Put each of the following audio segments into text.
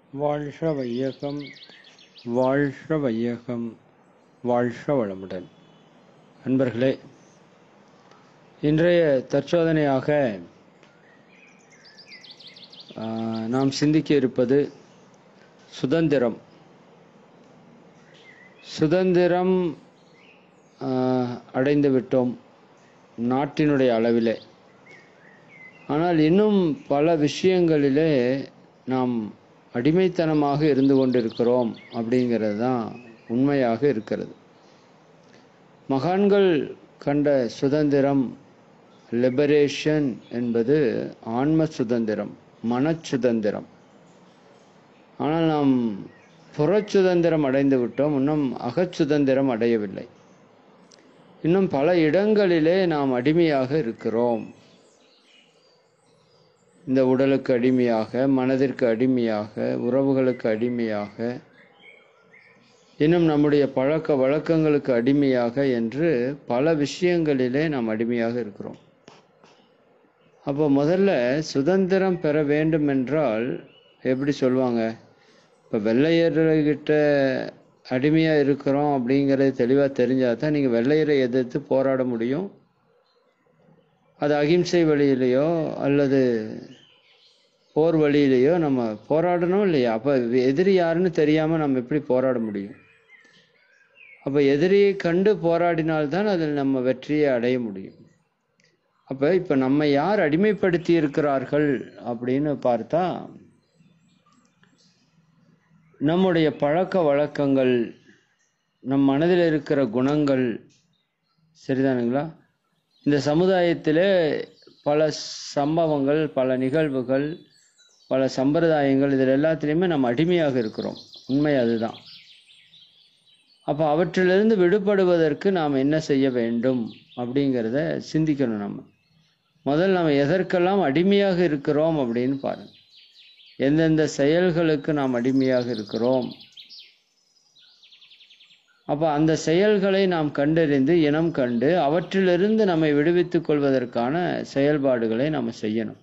வாழ்க வையகம் வாழ்க வையகம் வாழ்க வளமுடன் அன்பர்களே இன்றைய தற்சோதனையாக ஆஹ், நாம் சிந்திக்க இருப்பது சுதந்திரம் சுதந்திரம் ஆஹ், அடைந்து விட்டோம் நாட்டினுடைய அளவிலே ஆனால் இன்னும் பல விஷயங்களிலே நாம் அடிமைத்தனமாக இருந்து கொண்டிருக்கிறோம் அப்படிங்கிறது தான் உண்மையாக இருக்கிறது மகான்கள் கண்ட சுதந்திரம் லிபரேஷன் என்பது ஆன்ம சுதந்திரம் மனச்சுதந்திரம் ஆனால் நாம் புறச்சுதந்திரம் அடைந்து விட்டோம் இன்னும் அகச்சுதந்திரம் அடையவில்லை இன்னும் பல இடங்களிலே நாம் அடிமையாக இருக்கிறோம் இந்த உடலுக்கு அடிமையாக மனதிற்கு அடிமையாக உறவுகளுக்கு அடிமையாக இன்னும் நம்முடைய பழக்க வழக்கங்களுக்கு அடிமையாக என்று பல விஷயங்களிலே நாம் அடிமையாக இருக்கிறோம் அப்போ முதல்ல சுதந்திரம் பெற வேண்டும் என்றால் எப்படி சொல்லுவாங்க இப்போ வெள்ளையர்கிட்ட அடிமையாக இருக்கிறோம் அப்படிங்கிறது தெளிவாக தெரிஞ்சால் தான் நீங்கள் வெள்ளையரை எதிர்த்து போராட முடியும் அது அகிம்சை வழியிலையோ அல்லது போர் வழியிலையோ நம்ம போராடணும் இல்லையா அப்போ எதிரி யாருன்னு தெரியாமல் நம்ம எப்படி போராட முடியும் அப்போ எதிரியை கண்டு போராடினால்தான் அதில் நம்ம வெற்றியை அடைய முடியும் அப்போ இப்போ நம்ம யார் அடிமைப்படுத்தி இருக்கிறார்கள் அப்படின்னு பார்த்தா நம்முடைய பழக்க வழக்கங்கள் நம் மனதில் இருக்கிற குணங்கள் சரிதானுங்களா இந்த சமுதாயத்திலே பல சம்பவங்கள் பல நிகழ்வுகள் பல சம்பிரதாயங்கள் இதில் எல்லாத்துலேயுமே நம்ம அடிமையாக இருக்கிறோம் உண்மை அதுதான் அப்போ அவற்றிலிருந்து விடுபடுவதற்கு நாம் என்ன செய்ய வேண்டும் அப்படிங்கிறத சிந்திக்கணும் நம்ம முதல்ல நம்ம எதற்கெல்லாம் அடிமையாக இருக்கிறோம் அப்படின்னு பாருங்க எந்தெந்த செயல்களுக்கு நாம் அடிமையாக இருக்கிறோம் அப்போ அந்த செயல்களை நாம் கண்டறிந்து இனம் கண்டு அவற்றிலிருந்து நம்மை விடுவித்துக் கொள்வதற்கான செயல்பாடுகளை நாம் செய்யணும்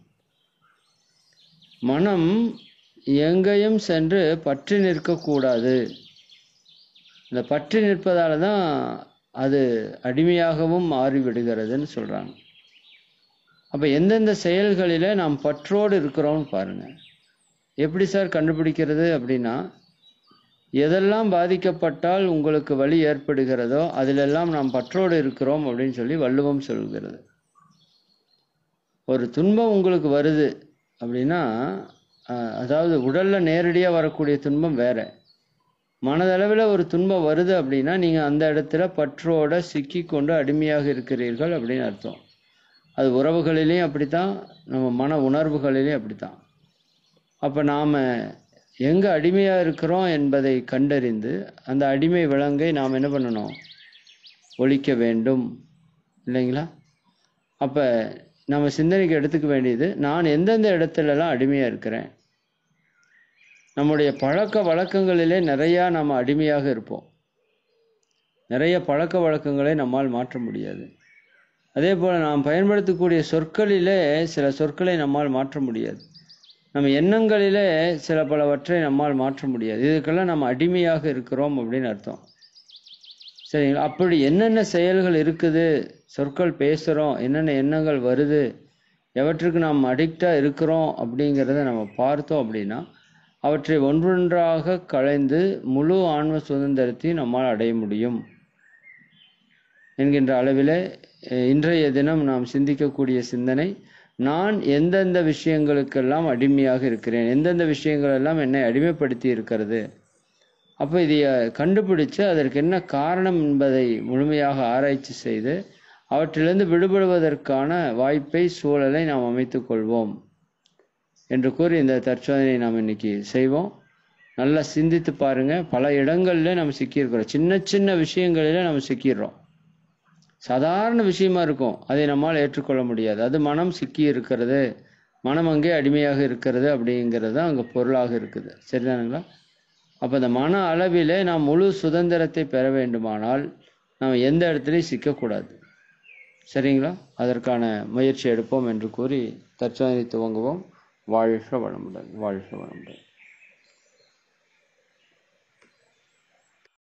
மனம் எங்கேயும் சென்று பற்றி நிற்கக்கூடாது இந்த பற்றி நிற்பதால தான் அது அடிமையாகவும் மாறிவிடுகிறதுன்னு சொல்கிறாங்க அப்போ எந்தெந்த செயல்களில் நாம் பற்றோடு இருக்கிறோம்னு பாருங்கள் எப்படி சார் கண்டுபிடிக்கிறது அப்படின்னா எதெல்லாம் பாதிக்கப்பட்டால் உங்களுக்கு வலி ஏற்படுகிறதோ அதிலெல்லாம் நாம் பற்றோடு இருக்கிறோம் அப்படின்னு சொல்லி வள்ளுவம் சொல்கிறது ஒரு துன்பம் உங்களுக்கு வருது அப்படின்னா அஹ், அதாவது உடல்ல நேரடியாக வரக்கூடிய துன்பம் வேற மனதளவில் ஒரு துன்பம் வருது அப்படின்னா நீங்கள் அந்த இடத்துல பற்றோட சிக்கி கொண்டு அடிமையாக இருக்கிறீர்கள் அப்படின்னு அர்த்தம் அது உறவுகளிலையும் அப்படித்தான் நம்ம மன உணர்வுகளிலையும் அப்படித்தான் அப்போ நாம் எங்கே அடிமையாக இருக்கிறோம் என்பதை கண்டறிந்து அந்த அடிமை விலங்கை நாம் என்ன பண்ணணும் ஒழிக்க வேண்டும் இல்லைங்களா அப்போ நம்ம சிந்தனைக்கு எடுத்துக்க வேண்டியது நான் எந்தெந்த இடத்துலலாம் அடிமையாக இருக்கிறேன் நம்முடைய பழக்க வழக்கங்களிலே நிறையா நம்ம அடிமையாக இருப்போம் நிறைய பழக்க வழக்கங்களை நம்மால் மாற்ற முடியாது அதே போல் நாம் பயன்படுத்தக்கூடிய சொற்களிலே சில சொற்களை நம்மால் மாற்ற முடியாது நம்ம எண்ணங்களிலே சில பலவற்றை நம்மால் மாற்ற முடியாது இதுக்கெல்லாம் நம்ம அடிமையாக இருக்கிறோம் அப்படின்னு அர்த்தம் சரிங்களா அப்படி என்னென்ன செயல்கள் இருக்குது சொற்கள் பேசுகிறோம் என்னென்ன எண்ணங்கள் வருது எவற்றுக்கு நாம் அடிக்டாக இருக்கிறோம் அப்படிங்கிறத நம்ம பார்த்தோம் அப்படின்னா அவற்றை ஒன்றொன்றாக களைந்து முழு ஆன்ம சுதந்திரத்தையும் நம்மால் அடைய முடியும் என்கின்ற அளவிலே அஹ், இன்றைய தினம் நாம் சிந்திக்கக்கூடிய சிந்தனை நான் எந்தெந்த விஷயங்களுக்கெல்லாம் அடிமையாக இருக்கிறேன் எந்தெந்த விஷயங்கள் எல்லாம் என்னை அடிமைப்படுத்தி இருக்கிறது அப்போ இதை அஹ், கண்டுபிடிச்சு அதற்கு என்ன காரணம் என்பதை முழுமையாக ஆராய்ச்சி செய்து அவற்றிலிருந்து விடுபடுவதற்கான வாய்ப்பை சூழலை நாம் அமைத்துக் கொள்வோம் என்று கூறி இந்த தற்சோதனை நாம் இன்னைக்கு செய்வோம் நல்லா சிந்தித்து பாருங்க பல இடங்கள்ல நம்ம சிக்கியிருக்கிறோம் சின்ன சின்ன விஷயங்களில நம்ம சிக்கிடுறோம் சாதாரண விஷயமா இருக்கும் அதை நம்மால் ஏற்றுக்கொள்ள முடியாது அது மனம் சிக்கி இருக்கிறது மனம் அங்கே அடிமையாக இருக்கிறது அப்படிங்கிறது தான் அங்கே பொருளாக இருக்குது சரிதானுங்களா அப்போ அந்த மன அளவிலே நாம் முழு சுதந்திரத்தை பெற வேண்டுமானால் நாம் எந்த இடத்துலையும் சிக்கக்கூடாது சரிங்களா அதற்கான முயற்சி எடுப்போம் என்று கூறி தற்சோதனை துவங்குவோம் வாழ்க வளமுடன் வாழ்க வளமுடன்